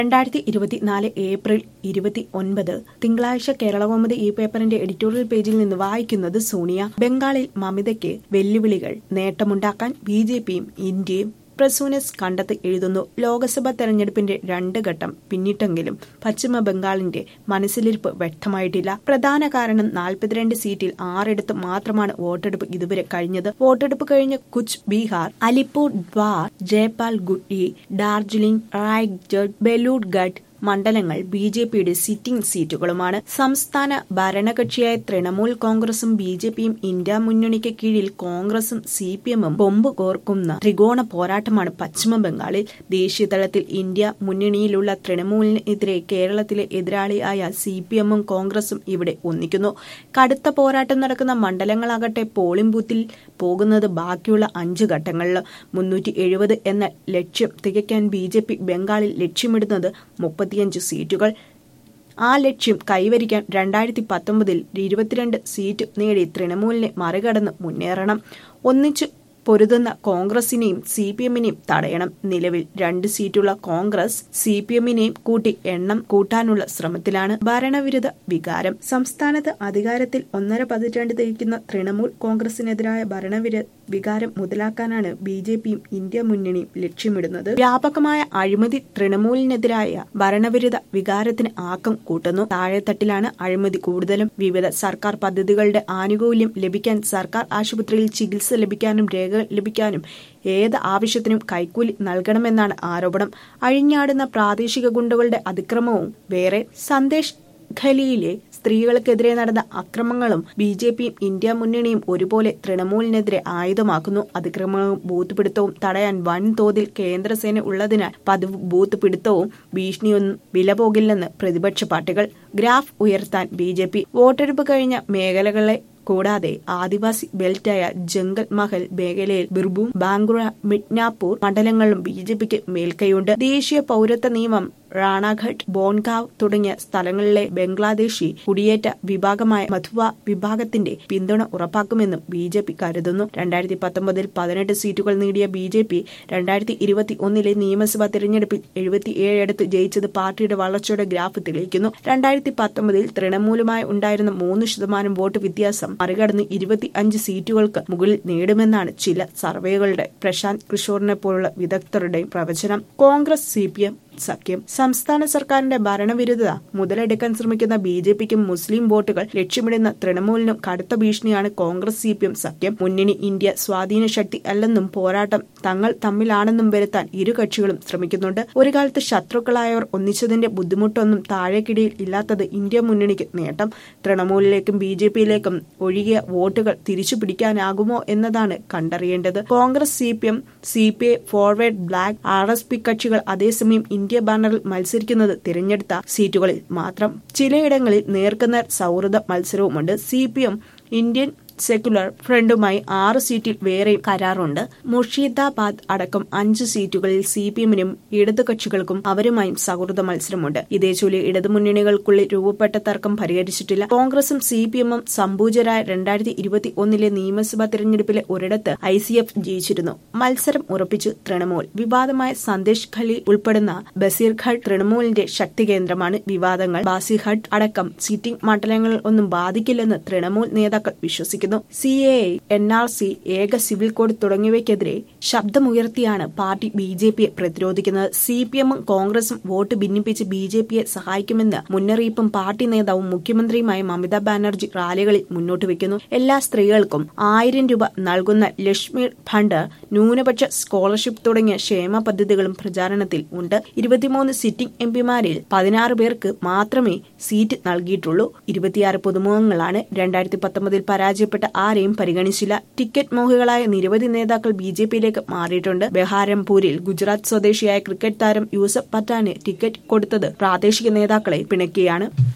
രണ്ടായിരത്തി ഇരുപത്തിനാല് ഏപ്രിൽ ഇരുപത്തി ഒൻപത് തിങ്കളാഴ്ച കേരളകൗമുദി ഈ പേപ്പറിന്റെ എഡിറ്റോറിയൽ പേജിൽ നിന്ന് വായിക്കുന്നത് സോണിയ ബംഗാളിൽ മമിതയ്ക്ക് വെല്ലുവിളികൾ നേട്ടമുണ്ടാക്കാൻ ബി ജെ പിയും ഇന്ത്യയും പ്രസൂനസ് കണ്ടെത്തി എഴുതുന്നു ലോക്സഭാ തെരഞ്ഞെടുപ്പിന്റെ രണ്ട് ഘട്ടം പിന്നിട്ടെങ്കിലും പശ്ചിമ ബംഗാളിന്റെ മനസ്സിലിരിപ്പ് വ്യക്തമായിട്ടില്ല പ്രധാന കാരണം നാൽപ്പത്തിരണ്ട് സീറ്റിൽ ആറിടത്ത് മാത്രമാണ് വോട്ടെടുപ്പ് ഇതുവരെ കഴിഞ്ഞത് വോട്ടെടുപ്പ് കഴിഞ്ഞ കുച്ച് ബീഹാർ അലിപ്പൂർ ദ്വാർ ജയ്പാൽഗുഡി ഡാർജിലിംഗ് റായ്ഗഡ് ബെലൂഡ്ഗഡ് മണ്ഡലങ്ങൾ ബി ജെ പിയുടെ സിറ്റിംഗ് സീറ്റുകളുമാണ് സംസ്ഥാന ഭരണകക്ഷിയായ തൃണമൂൽ കോൺഗ്രസും ബി ജെ പിയും ഇന്ത്യ മുന്നണിക്ക് കീഴിൽ കോൺഗ്രസും സി പി എമ്മും ബൊമ്പ് കോർക്കുന്ന ത്രികോണ പോരാട്ടമാണ് പശ്ചിമ ബംഗാളിൽ ദേശീയ തലത്തിൽ ഇന്ത്യ മുന്നണിയിലുള്ള തൃണമൂലിനെതിരെ കേരളത്തിലെ എതിരാളിയായ സി പി എമ്മും കോൺഗ്രസും ഇവിടെ ഒന്നിക്കുന്നു കടുത്ത പോരാട്ടം നടക്കുന്ന മണ്ഡലങ്ങളാകട്ടെ പോളിംഗ് ബൂത്തിൽ പോകുന്നത് ബാക്കിയുള്ള അഞ്ച് ഘട്ടങ്ങളിൽ മുന്നൂറ്റി എഴുപത് എന്ന ലക്ഷ്യം തികയ്ക്കാൻ ബി ജെ പി ബംഗാളിൽ ലക്ഷ്യമിടുന്നത് മുപ്പത്തിയഞ്ച് സീറ്റുകൾ ആ ലക്ഷ്യം കൈവരിക്കാൻ രണ്ടായിരത്തി പത്തൊമ്പതിൽ ഇരുപത്തിരണ്ട് സീറ്റ് നേടി തൃണമൂലിനെ മറികടന്ന് മുന്നേറണം ഒന്നിച്ചു പൊരുതുന്ന കോൺഗ്രസിനെയും സി പി എമ്മിനെയും തടയണം നിലവിൽ രണ്ട് സീറ്റുള്ള കോൺഗ്രസ് സി പി എമ്മിനെയും കൂട്ടി എണ്ണം കൂട്ടാനുള്ള ശ്രമത്തിലാണ് ഭരണവിരുദ്ധ വികാരം സംസ്ഥാനത്ത് അധികാരത്തിൽ ഒന്നര പതിറ്റാണ്ട് തിരിക്കുന്ന തൃണമൂൽ കോൺഗ്രസിനെതിരായ ഭരണവിരുദ്ധ വികാരം മുതലാക്കാനാണ് ബി ജെ പിയും ഇന്ത്യ മുന്നണിയും ലക്ഷ്യമിടുന്നത് വ്യാപകമായ അഴിമതി തൃണമൂലിനെതിരായ ഭരണവിരുദ്ധ വികാരത്തിന് ആക്കം കൂട്ടുന്നു താഴെത്തട്ടിലാണ് അഴിമതി കൂടുതലും വിവിധ സർക്കാർ പദ്ധതികളുടെ ആനുകൂല്യം ലഭിക്കാൻ സർക്കാർ ആശുപത്രിയിൽ ചികിത്സ ലഭിക്കാനും രേഖകൾ ലഭിക്കാനും ഏത് ആവശ്യത്തിനും കൈക്കൂലി നൽകണമെന്നാണ് ആരോപണം അഴിഞ്ഞാടുന്ന പ്രാദേശിക ഗുണ്ടകളുടെ അതിക്രമവും വേറെ സന്ദേശ് ഖലിയിലെ സ്ത്രീകൾക്കെതിരെ നടന്ന അക്രമങ്ങളും ബി ജെ പിയും ഇന്ത്യ മുന്നണിയും ഒരുപോലെ തൃണമൂലിനെതിരെ ആയുധമാക്കുന്നു അതിക്രമവും ബൂത്ത് പിടുത്തവും തടയാൻ വൻതോതിൽ കേന്ദ്രസേന ഉള്ളതിനാൽ പതിവ് ബൂത്ത് പിടുത്തവും ഭീഷണിയൊന്നും വില പോകില്ലെന്ന് പ്രതിപക്ഷ പാർട്ടികൾ ഗ്രാഫ് ഉയർത്താൻ ബി ജെ പി വോട്ടെടുപ്പ് കഴിഞ്ഞ മേഖലകളെ കൂടാതെ ആദിവാസി ബെൽറ്റായ ജംഗൽ മഹൽ മേഖലയിൽ ബിർഭൂം ബാങ്കുറ മിഡ്നാപൂർ മണ്ഡലങ്ങളിലും ബി ജെ പിക്ക് മേൽക്കൈയുണ്ട് ദേശീയ പൌരത്വ നിയമം റാണാഘട്ട് ബോൺഗാവ് തുടങ്ങിയ സ്ഥലങ്ങളിലെ ബംഗ്ലാദേശി കുടിയേറ്റ വിഭാഗമായ മധുവ വിഭാഗത്തിന്റെ പിന്തുണ ഉറപ്പാക്കുമെന്നും ബി ജെ പി കരുതുന്നു രണ്ടായിരത്തി പത്തൊമ്പതിൽ പതിനെട്ട് സീറ്റുകൾ നേടിയ ബി ജെ പി രണ്ടായിരത്തി ഇരുപത്തി ഒന്നിലെ നിയമസഭാ തെരഞ്ഞെടുപ്പിൽ എഴുപത്തിയേഴടുത്ത് ജയിച്ചത് പാർട്ടിയുടെ വളർച്ചയുടെ ഗ്രാഫ് തെളിയിക്കുന്നു രണ്ടായിരത്തി പത്തൊമ്പതിൽ തൃണമൂലമായി ഉണ്ടായിരുന്ന മൂന്ന് ശതമാനം വോട്ട് വ്യത്യാസം മറികടന്ന് ഇരുപത്തി അഞ്ച് സീറ്റുകൾക്ക് മുകളിൽ നേടുമെന്നാണ് ചില സർവേകളുടെ പ്രശാന്ത് കിഷോറിനെ പോലുള്ള വിദഗ്ധരുടെയും പ്രവചനം കോൺഗ്രസ് സി പി എം സഖ്യം സംസ്ഥാന സർക്കാരിന്റെ ഭരണവിരുദ്ധത മുതലെടുക്കാൻ ശ്രമിക്കുന്ന ബി ജെ പിക്കും മുസ്ലിം വോട്ടുകൾ ലക്ഷ്യമിടുന്ന തൃണമൂലിനും കടുത്ത ഭീഷണിയാണ് കോൺഗ്രസ് സി പി എം സഖ്യം മുന്നണി ഇന്ത്യ സ്വാധീന ശക്തി അല്ലെന്നും പോരാട്ടം തങ്ങൾ തമ്മിലാണെന്നും വരുത്താൻ ഇരു കക്ഷികളും ശ്രമിക്കുന്നുണ്ട് ഒരു കാലത്ത് ശത്രുക്കളായവർ ഒന്നിച്ചതിന്റെ ബുദ്ധിമുട്ടൊന്നും താഴേക്കിടയിൽ ഇല്ലാത്തത് ഇന്ത്യ മുന്നണിക്ക് നേട്ടം തൃണമൂലിലേക്കും ബി ജെ പിയിലേക്കും ഒഴുകിയ വോട്ടുകൾ തിരിച്ചു പിടിക്കാനാകുമോ എന്നതാണ് കണ്ടറിയേണ്ടത് Congress C P M C P I Forward Bloc R S P കക്ഷികൾ അതേസമയം ഇന്ത്യ ബാനറിൽ മത്സരിക്കുന്നത് തിരഞ്ഞെടുത്ത സീറ്റുകളിൽ മാത്രം ചിലയിടങ്ങളിൽ നേർക്കുനേർ സൗഹൃദ മത്സരവുമുണ്ട് C P M Indian Secular ഫ്രണ്ടുമായി ആറ് സീറ്റിൽ വേറെ കരാറുണ്ട് മുർഷിദാബാദ് അടക്കം അഞ്ച് സീറ്റുകളിൽ സി പി എമ്മിനും ഇടതു കക്ഷികൾക്കും അവരുമായും സൗഹൃദ മത്സരമുണ്ട് ഇതേ ചൊല്ലി ഇടതുമുന്നണികൾക്കുള്ളിൽ രൂപപ്പെട്ട തർക്കം പരിഹരിച്ചിട്ടില്ല കോൺഗ്രസും സി പി എമ്മും സംഭൂജരായ രണ്ടായിരത്തി ഇരുപത്തി ഒന്നിലെ നിയമസഭാ തെരഞ്ഞെടുപ്പിലെ ഒരിടത്ത് ഐ സി എഫ് ജയിച്ചിരുന്നു മത്സരം ഉറപ്പിച്ചു തൃണമൂൽ വിവാദമായ സന്ദേശ് ഖലി ഉൾപ്പെടുന്ന ബസീർഘട്ട് തൃണമൂലിന്റെ ശക്തി കേന്ദ്രമാണ് വിവാദങ്ങൾ ബാസിഘട്ട് അടക്കം സിറ്റിംഗ് മണ്ഡലങ്ങളിൽ ഒന്നും ബാധിക്കില്ലെന്ന് തൃണമൂൽ നേതാക്കൾ വിശ്വസിക്കുന്നു C A N R C ഏക സിവിൽ കോഡ് തുടങ്ങിയവയ്ക്കെതിരെ ശബ്ദമുയർത്തിയാണ് പാർട്ടി ബി ജെ പിയെ പ്രതിരോധിക്കുന്നത് സി പി എമ്മും കോൺഗ്രസും വോട്ട് ഭിന്നിപ്പിച്ച് ബി ജെ പിയെ സഹായിക്കുമെന്ന് മുന്നറിയിപ്പും പാർട്ടി നേതാവും മുഖ്യമന്ത്രിയുമായ മമതാ ബാനർജി റാലികളിൽ മുന്നോട്ട് വയ്ക്കുന്നു എല്ലാ സ്ത്രീകൾക്കും ആയിരം രൂപ നൽകുന്ന ലക്ഷ്മി ഫണ്ട് ന്യൂനപക്ഷ സ്കോളർഷിപ്പ് തുടങ്ങിയ ക്ഷേമ പദ്ധതികളും പ്രചാരണത്തിൽ ഉണ്ട് ഇരുപത്തിമൂന്ന് സിറ്റിംഗ് എം പിമാരിൽ പതിനാറ് പേർക്ക് മാത്രമേ സീറ്റ് നൽകിയിട്ടുള്ളൂ ഇരുപത്തിയാറ് പുതുമുഖങ്ങളാണ് രണ്ടായിരത്തി പത്തൊമ്പതിൽ പരാജയപ്പെട്ട ആരെയും പരിഗണിച്ചില്ല ടിക്കറ്റ് മോഹികളായ നിരവധി നേതാക്കൾ ബി ജെ പിയിലേക്ക് മാറിയിട്ടുണ്ട് ബെഹാരംപൂരിൽ ഗുജറാത്ത് സ്വദേശിയായ ക്രിക്കറ്റ് താരം യൂസഫ് പത്താന് ടിക്കറ്റ് കൊടുത്തത് പ്രാദേശിക നേതാക്കളെ പിണക്കിയാണ്